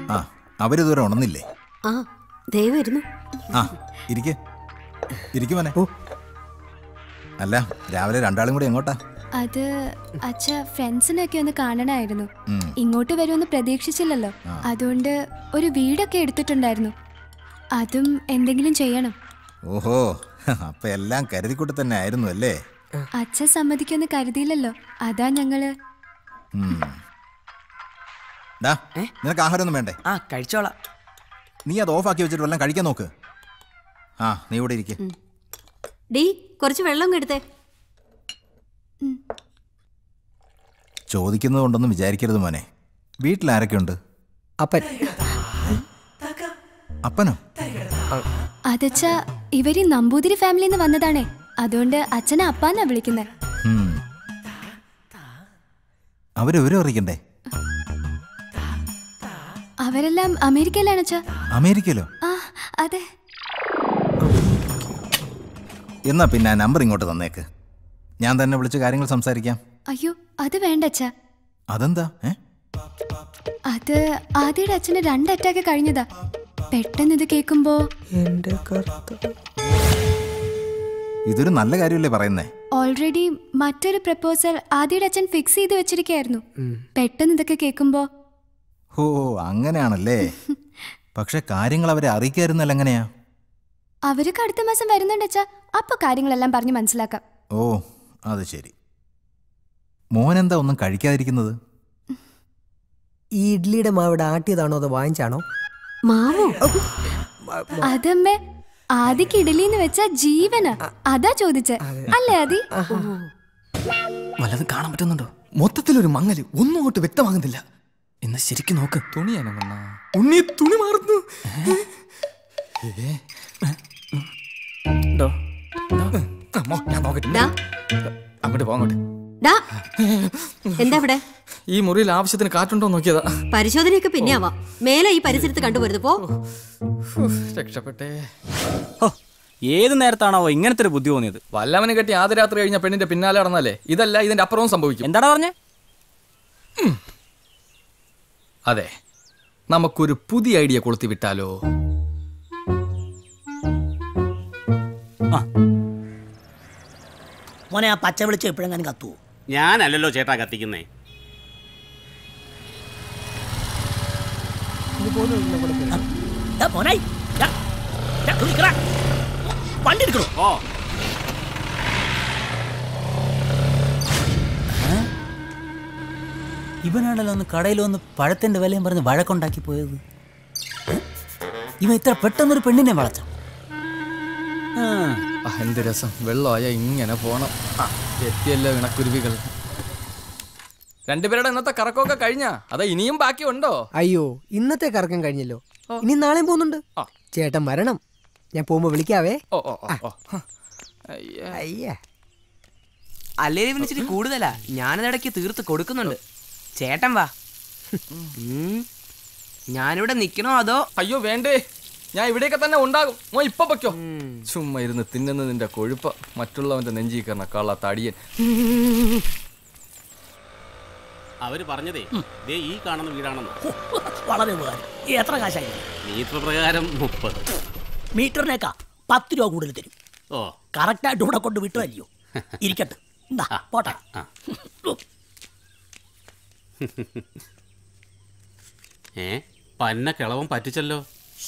ആ അവരിതുവരെ ഉണർന്നില്ലേ ആ ദയവായിരുന്നു ആ ഇരിക്കെ ഇരിക്കുമോനെ അല്ല രാവിലെ രണ്ടാളും കൂടി എങ്ങോട്ടാ അത് അച്ഛ ഫ്രണ്ട്സിനൊക്കെ ഒന്ന് കാണണമായിരുന്നു ഉം. ഇങ്ങോട്ട് വരുമെന്ന് പ്രതീക്ഷിച്ചില്ലല്ലോ അതുകൊണ്ട് ഒരു വീടൊക്കെ എടുത്തിട്ടുണ്ടായിരുന്നു അതും എന്തെങ്കിലും ചെയ്യണം ഓഹോ അപ്പൊ എല്ലാം കരുതിക്കൂട്ടി തന്നെ ആയിരുന്നു അല്ലേ അച്ഛൻ സമ്മതിക്കുമെന്ന് കരുതിയില്ലല്ലോ അതാ ഞങ്ങള് ഉം. ഡാ നിനക്ക് ആഹാരമൊന്നും വേണ്ടേ ആ കഴിച്ചോളാം നീ അത് ഓഫാക്കി വെച്ചിട്ട് വല്ലതും കഴിക്കാൻ നോക്ക് ആ നീ ഇവിടെ ഇരിക്കെ ഡീ കുറച്ച് വെള്ളം എടുത്തേ ചോദിക്കുന്നത് കൊണ്ടൊന്നും വിചാരിക്കരുത് മോനെ വീട്ടിൽ ആരൊക്കെയുണ്ട് അപ്പൻ അപ്പനോ അതച്ഛ ഇവര് നമ്പൂതിരി ഫാമിലിയിൽ നിന്ന് വന്നതാണേ അതുകൊണ്ട് അച്ഛനെ അപ്പാന്നാ വിളിക്കുന്നത് ഉം. അവരെ വിവരം അറിയിക്കണ്ടേ അവരെല്ലാം അമേരിക്കയിലാണ് അച്ഛാ അമേരിക്കയിലോ ആ അതെ എന്നാ പിന്നെ ആ നമ്പർ ഇങ്ങോട്ട് തന്നേക്ക് ഞാൻ തന്നെ വിളിച്ച് കാര്യങ്ങൾ സംസാരിക്കാം അയ്യോ അത് വേണ്ട അച്ഛാ അതെന്താ ഏ അത് ആദ്യയുടെ അച്ഛന് രണ്ട് അറ്റാക്ക് കഴിഞ്ഞതാ പെട്ടെന്ന് ഇത് കേൾക്കുമ്പോ എന്റെ കർത്ത ഇതൊരു നല്ല കാര്യമല്ലേ പറയുന്നേ ഓൾറെഡി മറ്റൊരു പ്രപ്പോസൽ ആദ്യയുടെ അച്ഛൻ ഫിക്സ് ചെയ്ത് വെച്ചിരിക്കായിരുന്നു പെട്ടെന്ന് ഇതൊക്കെ കേൾക്കുമ്പോ ഓ അങ്ങനെയാണല്ലേ പക്ഷെ കാര്യങ്ങൾ അവരെ അറിയിക്കായിരുന്നല്ല എങ്ങനെയാ അവർക്ക് അടുത്ത മാസം വരുന്നുണ്ട് അച്ഛാ അപ്പൊ കാര്യങ്ങളെല്ലാം പറഞ്ഞ് മനസ്സിലാക്കാം ഓ അത് ശരി മോനെന്താ ഒന്നും കഴിക്കാതിരിക്കുന്നത് ഈ ഇഡ്ലിയുടെ മാവിടെ ആട്ടിയതാണോ അതോ വാങ്ങിച്ചാണോ മാവോ അതമ്മേ ആദിക്ക് ഇഡലിന്ന് വെച്ച ജീവന അതാ ചോദിച്ചേ അല്ലേ ആദി വല്ലതും കാണാൻ പറ്റുന്നുണ്ടോ മൊത്തത്തിലൊരു മങ്ങല് ഒന്നും അങ്ങോട്ട് വ്യക്തമാകുന്നില്ല എന്ന് ശരിക്കും നോക്ക് തുണിയാണോ ഉണ്ണി തുണി മാറുന്നു ഡോ. അമ്മോ, ഞാൻ നോക്കട്ടെ ഡാ അങ്ങോട്ട് പോ അങ്ങോട്ട് ഡാ എന്താ ഇവിടെ ഈ മുറിയിൽ ആവശ്യത്തിന് കാറ്റുണ്ടോ നോക്കിയതാ പരിശോധനയൊക്കെ പിന്നെ ആവാം മേലെ ഈ പരിസരത്ത് കണ്ടുവരുത് പോ ഉഫ്, രക്ഷപ്പെട്ടേ ഹോ, ഏത് നേരത്താണാവോ ഇങ്ങനത്തെ ഒരു ബുദ്ധി തോന്നിയത് വല്ലവന് കെട്ടി ആദ്യ രാത്രി കഴിഞ്ഞ പെണ്ണിന്റെ പിന്നാലെ നടന്നാലേ ഇതല്ല ഇതിന്റെ അപ്പുറവും സംഭവിക്കും എന്താടാ പറഞ്ഞേ അതെ നമുക്കൊരു പുതിയ ഐഡിയ കൊളുത്തി വിട്ടാലോ മോനെ ആ പച്ച വിളിച്ച് എപ്പോഴെങ്ങാനും കത്തുവോ ഞാനല്ലല്ലോ ചേട്ടാ കത്തിക്കുന്നേ ദാ മോനായി ദാ, ദാ, ഒന്ന് നിക്കടാ. വണ്ടി എടുക്കണോ ഓ ഇവനാണല്ലോ ഒന്ന് കടയിൽ വന്ന് പഴത്തിന്റെ വിലയും പറഞ്ഞ് വഴക്കുണ്ടാക്കി പോയത് ഇവൻ ഇത്ര പെട്ടെന്നൊരു പെണ്ണിനെ വളച്ച ആ, എന്ത് രസം വെള്ളമായ ഇങ്ങനെ പോണം ആ, എത്തിയല്ലോ ഇണക്കുരുവികൾ രണ്ടുപേരുടെ ഇന്നത്തെ കറക്കമൊക്കെ കഴിഞ്ഞാ അതാ ഇനിയും ബാക്കിയുണ്ടോ അയ്യോ ഇന്നത്തെ കറക്കം കഴിഞ്ഞല്ലോ ഇനി നാളെയും പോകുന്നുണ്ട് ആ. ചേട്ടൻ വരണം ഞാൻ പോകുമ്പോ വിളിക്കാവേ ഓ ഓ ഓ, ഓ ഹ. അയ്യേ. അയ്യേ അല്ലേ ഇവനിച്ചിരി കൂടുതലാ ഞാനതിടയ്ക്ക് തീർത്ത് കൊടുക്കുന്നുണ്ട് ചേട്ടൻ വാ ഉം. ഞാനിവിടെ നിക്കണോ അതോ അയ്യോ വേണ്ടേ ഞാൻ ഇവിടെയൊക്കെ തന്നെ ഉണ്ടാകും മോ ഇപ്പൊ പൊയ്ക്കോ ചുമ്മാ ഇരുന്ന് തിന്നുന്നതിന്റെ കൊഴുപ്പ മറ്റുള്ളവന്റെ നെഞ്ചി കയറണ കള്ള തടിയൻ അവര് പറഞ്ഞതേ ദേ ഈ കാണുന്ന വീടാണെന്ന് ഹോ, വളരെ ഉപകാരം എത്ര കാശായി മീറ്റർ പ്രകാരം മുപ്പത് മീറ്ററിനേക്കാ പത്ത് രൂപ കൂടുതൽ തരും ഓ കറക്റ്റായിട്ട് ഇവിടെ കൊണ്ട് വിട്ടുമല്ലയോ ഇരിക്കട്ടെ എന്താ പോട്ടെ ഏ പന്ന കിളവൻ പറ്റിച്ചല്ലോ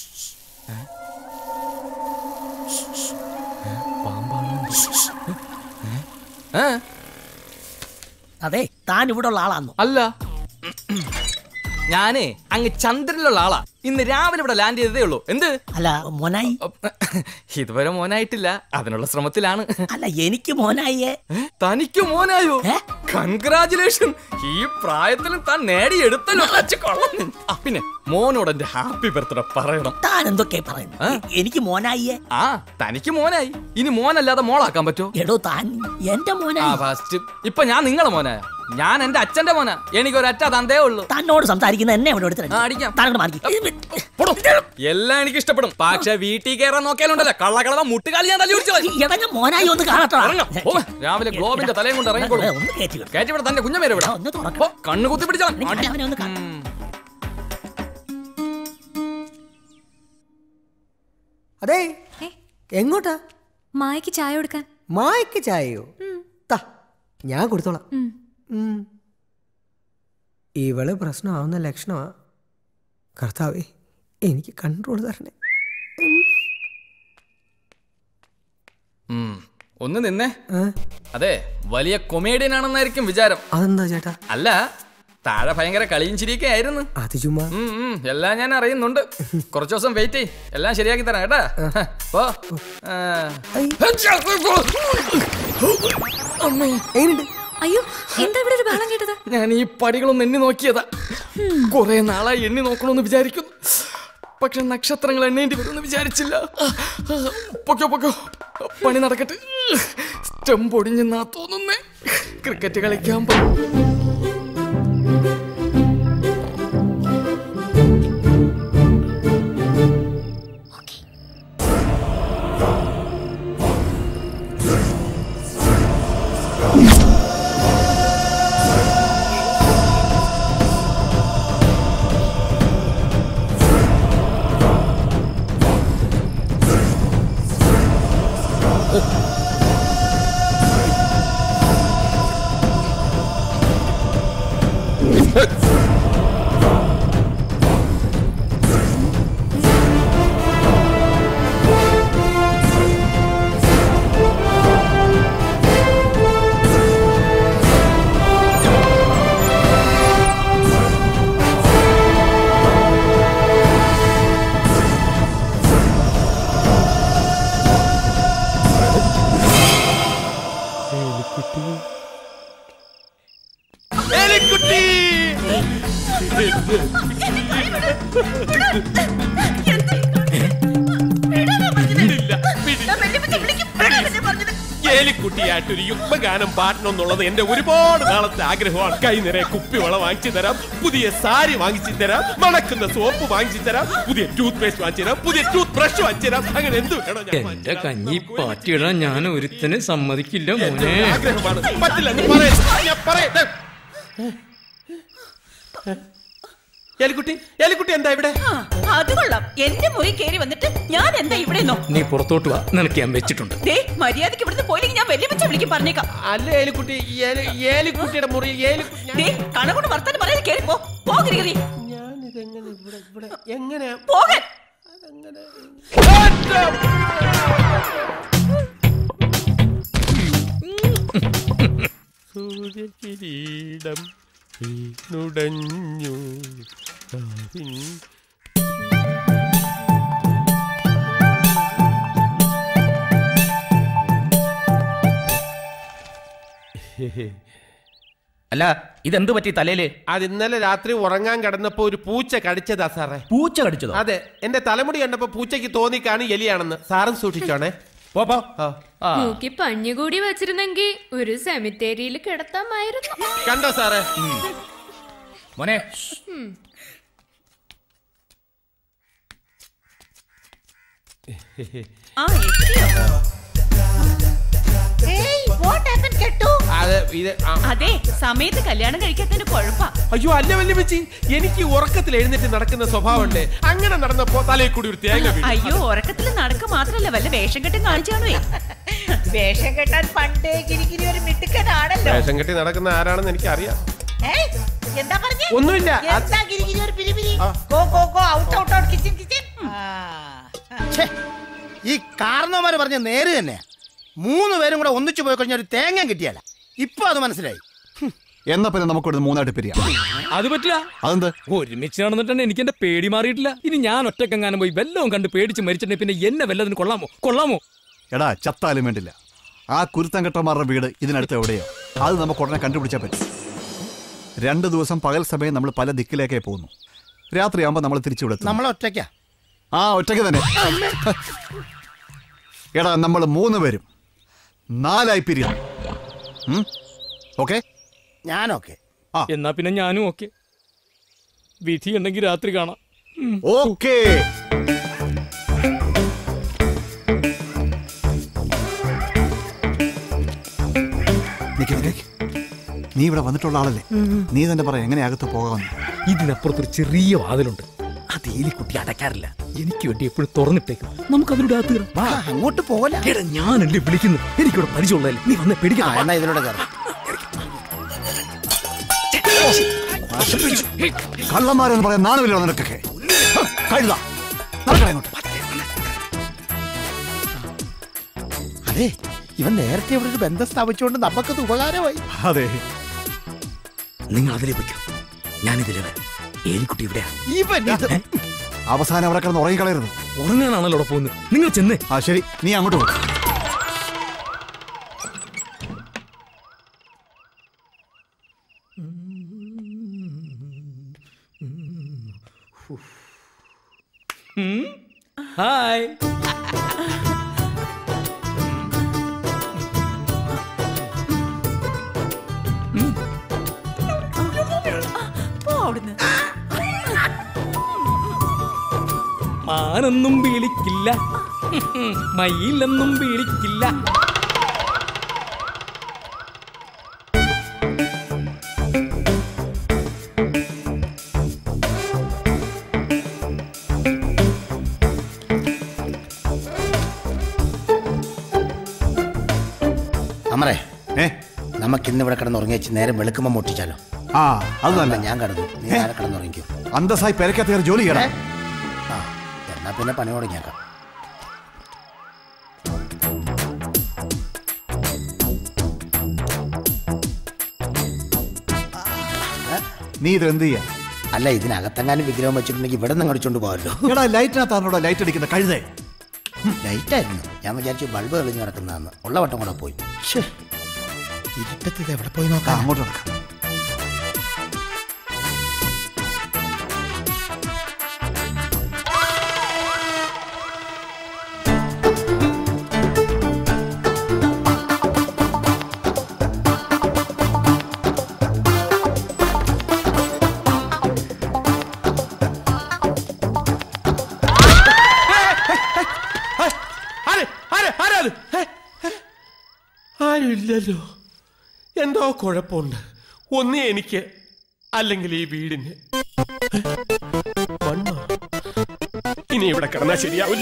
ഏ അതെ താൻ ഇവിടെ ഉള്ള ആളാന്നോ അല്ല ഞാനേ അങ്ങ് ചന്ദ്രനിലുള്ള ആളാ ഇന്ന് രാവിലെ ഇവിടെ ലാൻഡ് ചെയ്തതേ ഉള്ളൂ എന്ത് അല്ല മോനായി ഇതുവരെ മോനായിട്ടില്ല അതിനുള്ള ശ്രമത്തിലാണ് അല്ല എനിക്ക് മോനായിയേ ഏ, തനിക്ക് മോനായോ ഏ? കൺഗ്രാചുലേഷൻ ഈ പ്രായത്തിലും താൻ നേടിയെടുത്തല്ലോ അച്ഛ കൊള്ളാം. ആ, പിന്നെ മോനോട് എന്റെ ഹാപ്പി ബർത്ത്ഡേ പറയണം താൻ എന്തൊക്കെ പറയുന്നു ആ? എനിക്ക് മോനായിയേ ആ തനിക്ക് മോനായി ഇനി മോനല്ലാതെ മോളാക്കാൻ പറ്റുമോ എടോ താൻ എന്റെ ആ മോനായി ഫസ്റ്റ് ഇപ്പൊ ഞാൻ നിങ്ങളെ മോനായ ഞാൻ എന്റെ അച്ഛന്റെ മോനാ എനിക്കൊരു അച്ഛ തന്തേ ഉള്ളൂ തന്നോട് സംസാരിക്കുന്ന എന്നെ ഇവിടെ എടുത്തിട്ട് ആ, അടിക്കാം. താൻ ഇങ്ങോട്ട് മാറി പോടോ. എല്ലാം എനിക്ക് ഇഷ്ടപ്പെടും പക്ഷെ വീട്ടിൽ കയറാൻ നോക്കിയാലുണ്ടല്ലോ കള്ളക്കളവ മുട്ടുകാലി ഞാൻ തല്ലി പിടിച്ചു ഇടഞ്ഞ മോനായി ഒന്ന് കാണട്ടോ രാവിലെ ഗ്ലോബിന്റെ തലയും കൊണ്ട് ഇറങ്ങിക്കോളൂ ഒന്ന് കയറ്റി വിട്. കയറ്റി ഇവിടെ തന്റെ കുഞ്ഞമേരെ ഇവിടെ ഒന്ന് തുറക്കണം. പോ, കണ്ണ് കുത്തി പിടിച്ചാ ഞാൻ അവനെ ഒന്ന് കാ- അതെ എങ്ങോട്ടാ മായക്ക് ചായ കൊടുക്കാൻ മായ്ക്ക് ചായയോ താ ഞാൻ കൊടുത്തോളാം ഉം. ഇവള് പ്രശ്നമാവുന്ന ലക്ഷണമാ കർത്താവേ എനിക്ക് കൺട്രോൾ തരണേ ഉം. ഒന്ന് നിന്നേ അതെ വലിയ കൊമേഡിയൻ ആണെന്നായിരിക്കും വിചാരം അതെന്താ ചേട്ടാ അല്ല താഴെ ഭയങ്കര കളിയും ചിരിയൊക്കെ ആയിരുന്നു അത് ചുമ്മാ ഉം, ഉം, എല്ലാം ഞാൻ അറിയുന്നുണ്ട് കുറച്ചു ദിവസം വെയിറ്റ് ചെയ് എല്ലാം ശരിയാക്കി തരാം കേട്ടാ പോ ആ. അമ്മേ. അയ്യോ എന്താ ഇവിടെ ഒരു ബഹളം കേട്ടത് ഞാൻ ഈ പടികളൊന്ന് എണ്ണി നോക്കിയതാ കുറെ നാളായി എണ്ണി നോക്കണമെന്ന് വിചാരിക്കുന്നു പക്ഷെ നക്ഷത്രങ്ങൾ എണ്ണേണ്ടി വരുമെന്ന് വിചാരിച്ചില്ല പൊക്കോ പൊക്കോ പണി നടക്കട്ടെ സ്റ്റംപ് ഒടിഞ്ഞെന്നാ തോന്നുന്നേ ക്രിക്കറ്റ് കളിക്കാൻ പോ ഏലിക്കുട്ടിയായിട്ടൊരു യുഗ്മഗാനം പാടണം എന്നുള്ളത് എന്റെ ഒരുപാട് നാളത്തെ ആഗ്രഹമാണ് കൈ നിറയെ കുപ്പിവള വാങ്ങിച്ചു തരാം പുതിയ സാരി വാങ്ങിച്ചു തരാം മണക്കുന്ന സോപ്പ് വാങ്ങിച്ചു തരാം പുതിയ ടൂത്ത് പേസ്റ്റ് വാങ്ങിച്ചു തരാം പുതിയ ടൂത്ത് ബ്രഷ് വാങ്ങിച്ചു തരാം അങ്ങനെ എന്ത് വേണോ ഞാൻ എന്റെ കഞ്ഞി പാറ്റിയിടാൻ ഞാൻ ഒരുത്തനെ സമ്മതിക്കില്ല മോനെ ആഗ്രഹമാണ് പറ്റില്ല നീ പറയ്. ഞാൻ പറയട്ടെ ഏലിക്കുട്ടി ഏലിക്കുട്ടി എന്താ ഇവിടെ അത് കൊള്ളാം എന്റെ മുറി കയറി വന്നിട്ട് ഞാൻ എന്താ ഇവിടെ നിന്നോ നീ പുറത്തോട്ട് വാ നിനക്ക് ഞാൻ വെച്ചിട്ടുണ്ട് ദേ മര്യാദക്ക് ഇവിടുന്ന് പോയില്ലെങ്കിൽ ഞാൻ വലിയ വെച്ച് വിളിക്കും പറഞ്ഞേക്കാം അല്ല ഏലിക്കുട്ടി ഏലി- ഏലിക്കുട്ടിയുടെ മുറി ഏലിക്കുട്ടി ദേ കണകൊണ്ട് വർത്താനം പറയാതെ കയറി പോ പോകരി ഞാനിതെങ്ങനെ ഇവിടെ ഇവിടെ എങ്ങനെ പോകാൻ സൂര്യകിരീടം വീണുടഞ്ഞു കാവിൻ അല്ല ഇതെന്ത് പറ്റി തലയില് അത് ഇന്നലെ രാത്രി ഉറങ്ങാൻ കിടന്നപ്പോ ഒരു പൂച്ച കടിച്ചതാ സാറേ പൂച്ച കടിച്ചതോ അതെ എന്റെ തലമുടി കണ്ടപ്പോ പൂച്ചയ്ക്ക് തോന്നിക്കാണ് എലിയാണെന്ന് സാറും സൂക്ഷിച്ചോണേ പോ പോ ആ. മൂക്കി പഞ്ഞു കൂടി വെച്ചിരുന്നെങ്കിൽ ഒരു സെമിത്തേരിയിൽ കിടത്താമായിരുന്നു കണ്ടോ സാറേ മോനെ ഉം. ആ എത്തിയോ ഏയ് what happened കെട്ടു അത് ഇത് ആ. അതെ സമയത്ത് കല്യാണം കഴിക്കാത്തതിന്റെ കുഴപ്പാ അയ്യോ അല്ല വല്യ വെച്ചി എനിക്ക് ഉറക്കത്തിൽ എഴുന്നേറ്റ് നടക്കുന്ന സ്വഭാവമുണ്ട് അങ്ങനെ നടന്നപ്പോ തലയിൽ കൂടി ഒരു തേങ്ങ വീണു. അയ്യോ ഉറക്കത്തിൽ നടക്ക മാത്രല്ല വല്ല വേഷം കെട്ടും കാണിച്ചാണോ വേഷം കെട്ടാൻ പണ്ടേ ഗിരിഗിരി ഒരു മിടുക്കനാണല്ലോ വേഷം കെട്ടി നടക്കുന്ന ആരാണെന്ന് എനിക്ക് അറിയാം ഏയ്, എന്താ പറഞ്ഞേ ഒന്നുമില്ല. എന്താ ഗിരിഗിരി ഒരു പിരിപിരി go go go out out out kitchen kitchen ഈ കാരണവന്മാര് പറഞ്ഞ നേര് തന്നെ മൂന്ന് പേരും കൂടെ ഒന്നിച്ചു പോയി കഴിഞ്ഞാൽ ഒരു തേങ്ങ കിട്ടിയല്ല ഇപ്പൊ അത് മനസ്സിലായി എന്നാ പിന്നെ നമുക്കിവിടെ മൂന്നായിട്ട് പിരിയാം അത് പറ്റില്ല അതെന്ത് ഒരുമിച്ച് നടന്നിട്ടാണ് എനിക്ക് എന്റെ പേടി മാറിയിട്ടില്ല ഇനി ഞാൻ ഒറ്റക്കെങ്ങാനും പോയി വല്ലതും കണ്ട് പേടിച്ച് മരിച്ചിട്ടുണ്ടെങ്കിൽ പിന്നെ എന്നെ വല്ലതിന് കൊള്ളാമോ കൊള്ളാമോ എടാ ചത്താലും വേണ്ടില്ല ആ കുരുത്തം കെട്ടന്മാരുടെ വീട് ഇതിനടുത്ത് എവിടെയോ അത് നമുക്ക് ഉടനെ കണ്ടുപിടിച്ചാൽ പറ്റും രണ്ട് ദിവസം പകൽ സമയം നമ്മൾ പല ദിക്കിലേക്കേ പോകുന്നു രാത്രിയാകുമ്പോൾ നമ്മൾ തിരിച്ചു വിടും നമ്മൾ ഒറ്റയ്ക്കാ ആ ഒറ്റയ്ക്ക് തന്നെ എടാ നമ്മൾ മൂന്ന് പേരും നാലായി പിരിയാം ഓക്കെ ഞാനൊക്കെ എന്നാ പിന്നെ ഞാനും ഓക്കെ വിധി ഉണ്ടെങ്കിൽ രാത്രി കാണാം ഓക്കേ നിക്ക് നിക്ക്. നീ ഇവിടെ വന്നിട്ടുള്ള ആളല്ലേ നീ തന്നെ പറ എങ്ങനെ അകത്ത് പോകാമെന്ന് ഇതിനപ്പുറത്തൊരു ചെറിയ വാതിലുണ്ട് അത് എലിക്കുട്ടി അടയ്ക്കാറില്ല എനിക്ക് വേണ്ടി എപ്പോഴും തുറന്നിട്ടേക്കും നമുക്ക് അതിലൂടെ അകത്ത് കയറാം. വാ. അങ്ങോട്ട് പോകല എടാ ഞാനല്ലേ വിളിക്കുന്നു എനിക്കിവിടെ പരിചയമുള്ളതല്ലേ നീ വന്ന് പേടിക്കണം എന്നാ ഇതിലൂടെ കയറാം കള്ളന്മാരെന്ന് പറയാൻ നാണമില്ലോ നിനക്കൊക്കെ കഴുത നടക്കണേ അങ്ങോട്ട് അതെ ഇവൻ നേരത്തെ ഇവിടെ ഒരു ബന്ധം സ്ഥാപിച്ചുകൊണ്ട് നമുക്കത് ഉപകാരമായി അതെ നിങ്ങൾ അതിലേ വയ്ക്കും ഞാനിതിലേ വരാം എലിക്കുട്ടി ഇവിടെ ഇവൻ ഇത് അവസാനം അവിടെ കിടന്ന് ഉറങ്ങിക്കളയരുത് ഉറങ്ങാനാണല്ലോ അവിടെ പോകുന്നത് നിങ്ങൾ ചെന്നേ ആ ശരി നീ അങ്ങോട്ട് പോകും ഹായ് പോ അവിടുന്ന് മാനൊന്നും വിളിക്കില്ല മയിലെന്നും വിളിക്കില്ല അമറേ ഏ നമുക്ക് ഇന്ന് ഇവിടെ കിടന്ന് ഉറങ്ങി വെച്ച് നേരം വെളുക്കുമ്പോൾ മുട്ടിച്ചാലോ ആ അത് നല്ല ഞാൻ കിടന്നു നീ നേരെ കിടന്നുറങ്ങിക്കോ അന്തസ്സായി പെരക്കകത്ത് കയറി ജോലി ചെയ്യണം ആ എന്നാ പിന്നെ പണി തുടങ്ങിയേക്കാം നീ ഇത് എന്ത് ചെയ്യാ അല്ല ഇതിനകത്തെങ്ങാനും വിഗ്രഹം വെച്ചിട്ടുണ്ടെങ്കിൽ ഇവിടെ നിന്ന് അടിച്ചോണ്ട് പോകാമല്ലോ എടാ ലൈറ്റിനകത്താണോടാ ലൈറ്റ് അടിക്കുന്ന കഴുതേ ലൈറ്റായിരുന്നു ഞാൻ വിചാരിച്ചു ബൾബ് തെളിഞ്ഞ് കിടക്കുന്നതെന്ന് ഉള്ള വട്ടം കൂടെ പോയി ശ്ശേ, ഇരുട്ടത്ത് ഇത് എവിടെ പോയി നോക്കാം അങ്ങോട്ട് നടക്കാം ആര്? ആര്? ആരാ അത്? ഏ? ഏ? ആരുമില്ലല്ലോ എന്തോ കുഴപ്പമുണ്ട് ഒന്നേ എനിക്ക് അല്ലെങ്കിൽ ഈ വീടിന് ഏ? മണ്ണോ? ഇനി ഇവിടെ കിടന്നാ ശരിയാവില്ല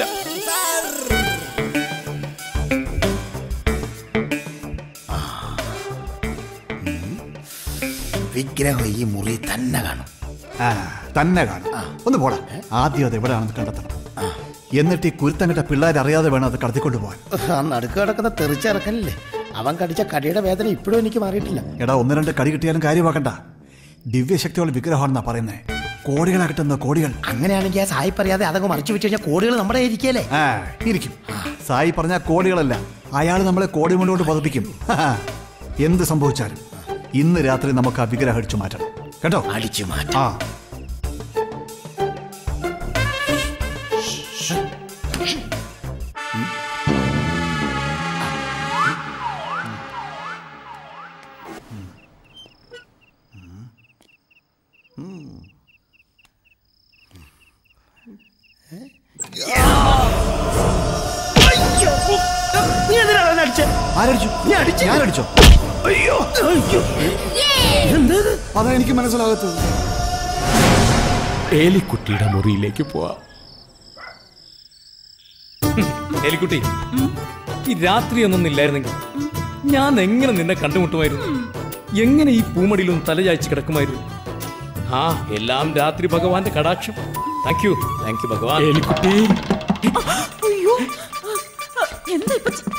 വിഗ്രഹം ഈ മുറി തന്നെ കാണും ആ തന്നെ കാണും ഒന്ന് പോടാ ആദ്യം അത് എവിടെയാണെന്ന് കണ്ടെത്തണം എന്നിട്ട് ഈ കുരുത്തം കിട്ട പിള്ളേർ അറിയാതെ വേണം അത് കടത്തിക്കൊണ്ട് പോകാൻ ആ നടുക്ക് കിടക്കുന്ന തെറിച്ചിറക്കല്ലേ അവൻ കടിച്ച കടിയുടെ വേദന ഇപ്പോഴും എനിക്ക് മാറിയിട്ടില്ല എടാ ഒന്ന് രണ്ട് കടി കിട്ടിയാലും കാര്യമാക്കണ്ട ദിവ്യശക്തിയുള്ള വിഗ്രഹമാണെന്നാ പറയുന്നേ കോടികളാ കിട്ടുന്ന കോടികൾ അങ്ങനെയാണെങ്കിൽ ആ സായി പറയാതെ അതങ്ങ് മറിച്ചു വെച്ച് കഴിഞ്ഞാൽ കോടികൾ നമ്മുടെ ഇരിക്കല്ലേ ആ ഇരിക്കും സായി പറഞ്ഞ കോടികളല്ല അയാൾ നമ്മളെ കോടി മുന്നോട്ട് പതിപ്പിക്കും എന്ത് സംഭവിച്ചാലും ഇന്ന് രാത്രി നമുക്ക് ആ വിഗ്രഹം അടിച്ചു മാറ്റണം കേട്ടോ അടിച്ചു മാറ്റാം ആ നീ എന്തിനാണ് അടിച്ചേ ആരടിച്ചു നീ അടിച്ചേ ഞാൻ അടിച്ചോ അയ്യോ അയ്യോ അതാ എനിക്ക് മനസ്സിലാകത്തത് ഏലിക്കുട്ടിയുടെ മുറിയിലേക്ക് പോവാം എലിക്കുട്ടി ഈ രാത്രി ഒന്നും ഇല്ലായിരുന്നെങ്കിൽ ഞാൻ എങ്ങനെ നിന്നെ കണ്ടുമുട്ടുമായിരുന്നു എങ്ങനെ ഈ പൂമടിയിലൊന്ന് തലചായ്ച്ച് കിടക്കുമായിരുന്നു ആ എല്ലാം രാത്രി ഭഗവാന്റെ കടാക്ഷം താങ്ക് യു താങ്ക് യു ഭഗവാൻ എലിക്കുട്ടി അയ്യോ എന്താ ഇപ്പൊ ചെ-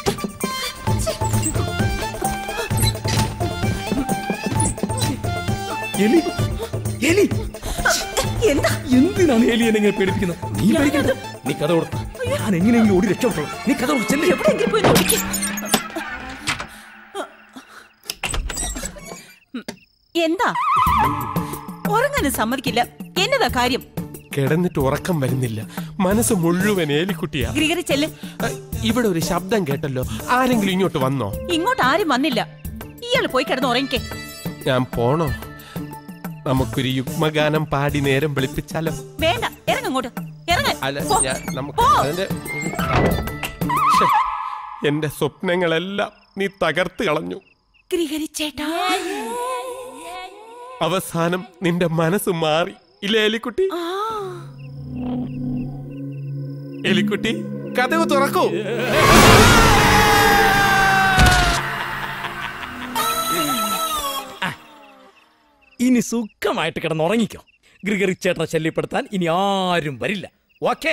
എലി എലി എന്താ എന്തിനാണ് എലി എന്നെ ഇങ്ങനെ പേടിപ്പിക്കുന്നത് നീ പേടിക്കണ്ട നീ കഥ കൊടുത്ത ഞാൻ എങ്ങനെയെങ്കിലും ഓടി രക്ഷപ്പെട്ടോളൂ നീ കഥ കൊടുത്തല്ലേ എവിടെയെങ്കിലും പോയി നോക്കി എന്താ ഉറങ്ങാനും സമ്മതിക്കില്ല എന്നതാ കാര്യം കിടന്നിട്ട് ഉറക്കം വരുന്നില്ല മനസ്സ് മുഴുവൻ ഏലിക്കുട്ടിയാ ഗ്രിഗറി ചെല്ല് അ, ഇവിടെ ഒരു ശബ്ദം കേട്ടല്ലോ ആരെങ്കിലും ഇങ്ങോട്ട് വന്നോ ഇങ്ങോട്ട് ആരും വന്നില്ല ഇയാള് പോയി കിടന്ന് ഉറങ്ങിക്കേ ഞാൻ പോണോ നമുക്കൊരു യുഗ്മഗാനം പാടി നേരം വെളുപ്പിച്ചാലോ വേണ്ട ഇറങ്ങങ്ങോട്ട് ഇറങ്ങ അല്ല ഞാൻ നമുക്ക് അതിന്റെ ശ്ശെ, എന്റെ സ്വപ്നങ്ങളെല്ലാം നീ തകർത്ത് കളഞ്ഞു ഗ്രിഗറി ചേട്ടാ അവസാനം നിന്റെ മനസ്സ് മാറി ഇല്ലേ എലിക്കുട്ടി എലിക്കുട്ടി കഥവ് തുറക്കൂ ഇനി സുഖമായിട്ട് കിടന്നുറങ്ങിക്കോ ഗ്രിഗറി ചേട്ടനെ ശല്യപ്പെടുത്താൻ ഇനി ആരും വരില്ല ഓക്കേ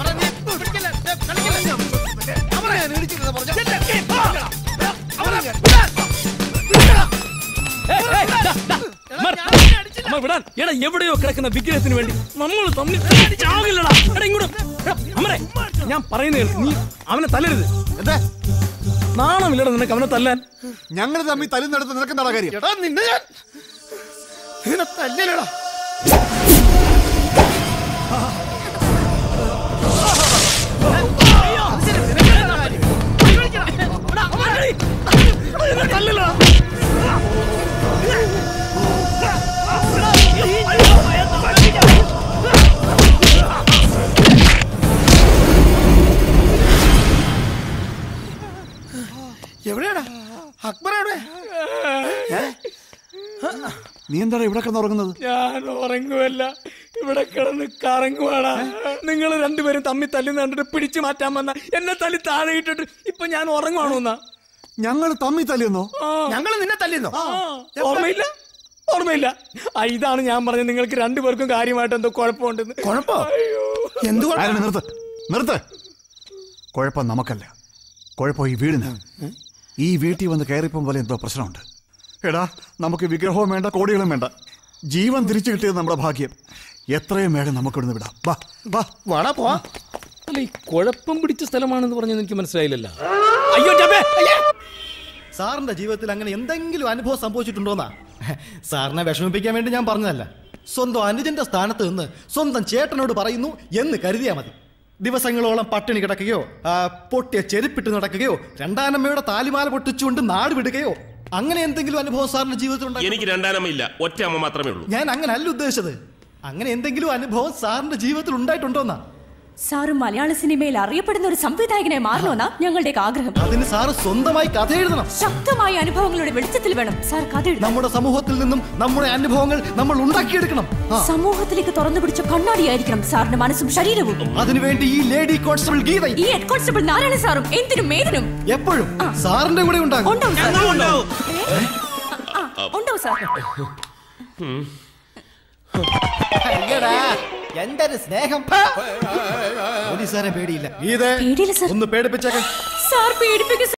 അമ്മ വിടാൻ എടാ എവിടെയോ കിടക്കുന്ന വിഗ്രഹത്തിന് വേണ്ടി നമ്മൾ തമ്മിൽ ചാകില്ലടാ എടാ ഇങ്ങോട്ട് എടാ, അമരേ ഞാൻ പറയുന്നത് കേൾക്ക്. നീ അവനെ തല്ലരുത് നാണമില്ലടാ നിനക്ക് അവനെ തല്ലാൻ ഞങ്ങൾ തമ്മിൽ തല്ലുന്നിടത്ത് നിനക്ക് എന്താ കാര്യം എടാ നിന്നെ ഞാൻ നിന്നെ തല്ലില്ലടാ എവിടെയാടാ അക്ബർ എവിടെ നീ എന്താണ് ഇവിടെ കിടന്നുറങ്ങുന്നത് ഞാൻ ഉറങ്ങുമല്ല ഇവിടെ കിടന്ന് കറങ്ങുവാടാ നിങ്ങൾ രണ്ടുപേരും തമ്മിൽ തല്ലുന്ന കണ്ടിട്ട് പിടിച്ചു മാറ്റാൻ വന്ന എന്നെ തല്ലി താഴെ ഇട്ടിട്ട് ഇപ്പൊ ഞാൻ ഉറങ്ങുവാണോ എന്നാ ഞങ്ങൾ തമ്മിൽ തല്ലിയെന്നോ ഞങ്ങൾ നിന്നെ തല്ലിന്നോ ഓർമ്മയില്ല ഓർമ്മയില്ല ആ, ഇതാണ് ഞാൻ പറഞ്ഞത് നിങ്ങൾക്ക് രണ്ടുപേർക്കും കാര്യമായിട്ട് എന്തോ കുഴപ്പമുണ്ടെന്ന് കുഴപ്പോ എന്ത് ആരാണ് നിർത്ത് നിർത്ത് കുഴപ്പം നമുക്കല്ല കുഴപ്പം ഈ വീടിന് ഈ വീട്ടിൽ വന്ന് കയറിപ്പം പോലെ എന്തോ പ്രശ്നമുണ്ട് എടാ നമുക്ക് വിഗ്രഹവും വേണ്ട കോടികളും വേണ്ട ജീവൻ തിരിച്ചു കിട്ടിയത് നമ്മുടെ ഭാഗ്യം എത്രയും വേഗം നമുക്ക് ഇവിടുന്ന് വിടാം വാ വാ വാടാ പോവാ അല്ല ഈ കുഴപ്പം പിടിച്ച സ്ഥലമാണെന്ന് പറഞ്ഞത് എനിക്ക് മനസ്സിലായില്ലല്ലോ അയ്യോ ജബേ സാറിന്റെ ജീവിതത്തിൽ അങ്ങനെ എന്തെങ്കിലും അനുഭവം സംഭവിച്ചിട്ടുണ്ടോന്നാ സാറിനെ വിഷമിപ്പിക്കാൻ വേണ്ടി ഞാൻ പറഞ്ഞതല്ല സ്വന്തം അനുജന്റെ സ്ഥാനത്ത് നിന്ന് സ്വന്തം ചേട്ടനോട് പറയുന്നു എന്ന് കരുതിയാ മതി ദിവസങ്ങളോളം പട്ടിണി കിടക്കുകയോ ആ, പൊട്ടിയ ചെരുപ്പിട്ട് നടക്കുകയോ രണ്ടാനമ്മയുടെ താലിമാല പൊട്ടിച്ചുകൊണ്ട് നാട് വിടുകയോ അങ്ങനെ എന്തെങ്കിലും അനുഭവം സാറിന്റെ ജീവിതത്തിൽ ഉണ്ടായി എനിക്ക് രണ്ടാനമ്മ ഇല്ല ഒറ്റ അമ്മ മാത്രമേ ഉള്ളൂ ഞാൻ അങ്ങനെ അല്ല ഉദ്ദേശിച്ചത് അങ്ങനെ എന്തെങ്കിലും അനുഭവം സാറിന്റെ ജീവിതത്തിൽ ഉണ്ടായിട്ടുണ്ടോന്നാ സാറ് മലയാള സിനിമയിൽ അറിയപ്പെടുന്ന ഒരു സംവിധായകനായി മാറണമെന്നാ ഞങ്ങളുടെ ആഗ്രഹം അതിന് സാറ് സ്വന്തമായി കഥ എഴുതണം ശക്തമായ അനുഭവങ്ങളുടെ വെളിച്ചത്തിൽ വേണം സാർ കഥ എഴുതാൻ നമ്മുടെ സമൂഹത്തിൽ നിന്നും നമ്മുടെ അനുഭവങ്ങൾ നമ്മൾ ഉണ്ടാക്കിയെടുക്കണം ആ. സമൂഹത്തിലേക്ക് തുറന്നു പിടിച്ച കണ്ണാടിയായിരിക്കണം സാറിന്റെ മനസ്സും ശരീരവും അതിനുവേണ്ടി ഈ ലേഡി കോൺസ്റ്റബിൾ ഗീത ഈ ഹെഡ് കോൺസ്റ്റബിൾ നാരായണ സാറും എന്തിനും ഏതിനും എപ്പോഴും സാറിന്റെ കൂടെ ഉണ്ടാകും ഉണ്ടാവും സാർ ഏ? ആ, ആ, ഉണ്ടാവും സാർ അയ്യടാ, എന്റെ ഒരു സ്നേഹം പോലീസുകാരെ പേടിയില്ല ഗീതേ പേടിയില്ല സാർ ഒന്ന് പേടിപ്പിച്ചേക്കാൻ സാർ പേടിപ്പിക്കും